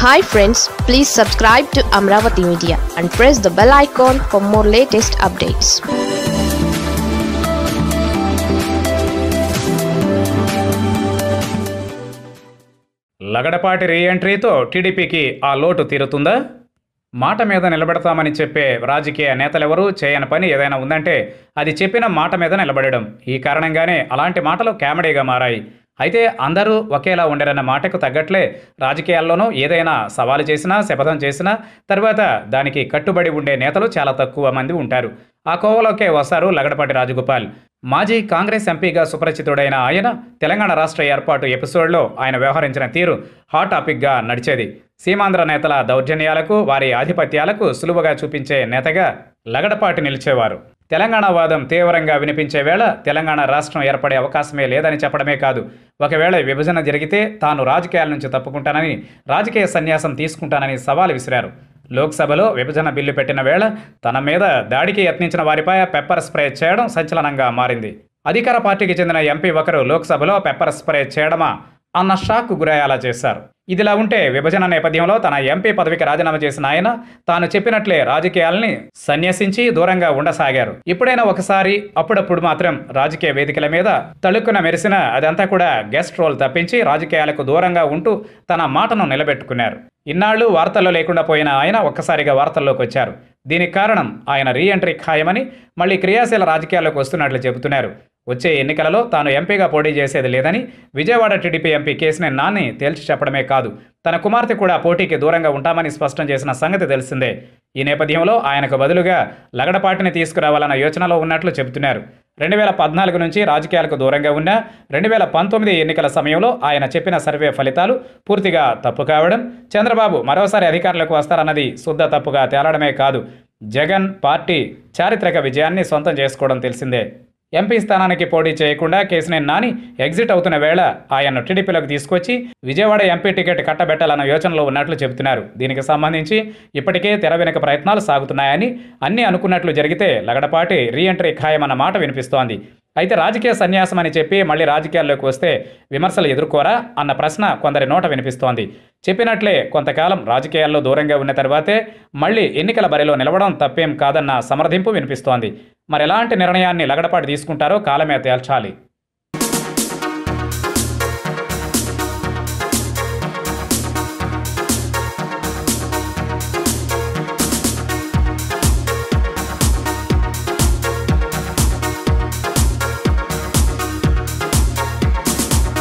hi friends please subscribe to Amaravati media and press the bell icon for more latest updates Lagadapati రీఎంట్రీతో టీడీపీకి ఆ లోటు తీరుతుందా మాట మీద నిలబెడతామని చెప్పే రాజకీయ నేతలెవరూ చేయని పని ఏదైనా ఉందంటే అది చెప్పిన మాట మీద నిలబడడం ఈ కారణంగానే అలాంటి మాటలు కామెడీగా మారాయి అయితే అందరూ ఒకేలా ఉండరన్న మాటకు తగ్గట్లే రాజకీయాల్లోనూ ఏదైనా సవాలు చేసినా శపథం చేసినా తర్వాత దానికి కట్టుబడి ఉండే నేతలు చాలా తక్కువ మంది ఉంటారు ఆ కోవలోకే వస్తారు లగడపాటి రాజగోపాల్ మాజీ కాంగ్రెస్ ఎంపీగా సుపరిచితుడైన ఆయన తెలంగాణ రాష్ట్ర ఏర్పాటు ఎపిసోడ్లో ఆయన వ్యవహరించిన తీరు హాట్ టాపిక్గా నడిచేది సీమాంధ్ర నేతల దౌర్జన్యాలకు వారి ఆధిపత్యాలకు సులువుగా చూపించే నేతగా లగడపాటి నిలిచేవారు తెలంగాణ వాదం తీవ్రంగా వినిపించే వేళ తెలంగాణ రాష్ట్రం ఏర్పడే అవకాశమే లేదని చెప్పడమే కాదు ఒకవేళ విభజన జరిగితే తాను రాజకీయాల నుంచి తప్పుకుంటానని రాజకీయ సన్యాసం తీసుకుంటానని సవాల్ విసిరారు లోక్సభలో విభజన బిల్లు పెట్టిన వేళ తన మీద దాడికి యత్నించిన వారిపై పెప్పర్ స్ప్రే చేయడం సంచలనంగా మారింది అధికార పార్టీకి చెందిన ఎంపీ ఒకరు లోక్సభలో పెప్పర్ స్ప్రే చేయడమా అన్న షాక్ గురయ్యేలా చేశారు ఇదిలా ఉంటే విభజన నేపథ్యంలో తన ఎంపీ పదవికి రాజీనామా చేసిన ఆయన తాను చెప్పినట్లే రాజకీయాల్ని సన్యసించి దూరంగా ఉండసాగారు ఇప్పుడైనా ఒకసారి అప్పుడప్పుడు మాత్రం రాజకీయ వేదికల మీద తళుక్కున మెరిసిన అదంతా కూడా గెస్ట్ రోల్ తప్పించి రాజకీయాలకు దూరంగా ఉంటూ తన మాటను నిలబెట్టుకున్నారు ఇన్నాళ్లు వార్తల్లో లేకుండా పోయిన ఆయన ఒక్కసారిగా వార్తల్లోకి వచ్చారు దీనికి కారణం ఆయన రీఎంట్రీ ఖాయమని మళ్ళీ క్రియాశీల రాజకీయాల్లోకి వస్తున్నట్లు చెబుతున్నారు వచ్చే ఎన్నికలలో తాను ఎంపీగా పోటీ చేసేది లేదని విజయవాడ టీడీపీ ఎంపీ కేసినేని నాని తేల్చి చెప్పడమే కాదు తన కుమార్తె కూడా పోటీకి దూరంగా ఉంటామని స్పష్టం చేసిన సంగతి తెలిసిందే ఈ నేపథ్యంలో ఆయనకు బదులుగా లగడపాటిని తీసుకురావాలన్న యోచనలో ఉన్నట్లు చెబుతున్నారు రెండు వేల పద్నాలుగు నుంచి రాజకీయాలకు దూరంగా ఉన్న రెండు వేల పంతొమ్మిది ఎన్నికల సమయంలో ఆయన చెప్పిన సర్వే ఫలితాలు పూర్తిగా తప్పు కావడం చంద్రబాబు మరోసారి అధికారంలోకి వస్తారన్నది శుద్ధ తప్పుగా తేలడమే కాదు జగన్ పార్టీ చారిత్రక విజయాన్ని సొంతం చేసుకోవడం తెలిసిందే ఎంపీ స్థానానికి పోటీ చేయకుండా కేసినేని నాని ఎగ్జిట్ అవుతున్న వేళ ఆయన్ను టీడీపీలోకి తీసుకొచ్చి విజయవాడ ఎంపీ టికెట్ కట్టబెట్టాలన్న యోచనలో ఉన్నట్లు చెబుతున్నారు దీనికి సంబంధించి ఇప్పటికే తెర వెనుక ప్రయత్నాలు సాగుతున్నాయని అన్నీ అనుకున్నట్లు జరిగితే లగడపాటి రీఎంట్రీ ఖాయమన్న మాట వినిపిస్తోంది అయితే రాజకీయ సన్యాసం అని చెప్పి మళ్ళీ రాజకీయాల్లోకి వస్తే విమర్శలు ఎదుర్కోరా అన్న ప్రశ్న కొందరి నోట వినిపిస్తోంది చెప్పినట్లే కొంతకాలం రాజకీయాల్లో దూరంగా ఉన్న తర్వాతే మళ్ళీ ఎన్నికల బరిలో నిలవడం తప్పేం కాదన్న సమర్థింపు వినిపిస్తోంది మరి ఎలాంటి నిర్ణయాన్ని లగడపాటు తీసుకుంటారో కాలమే తేల్చాలి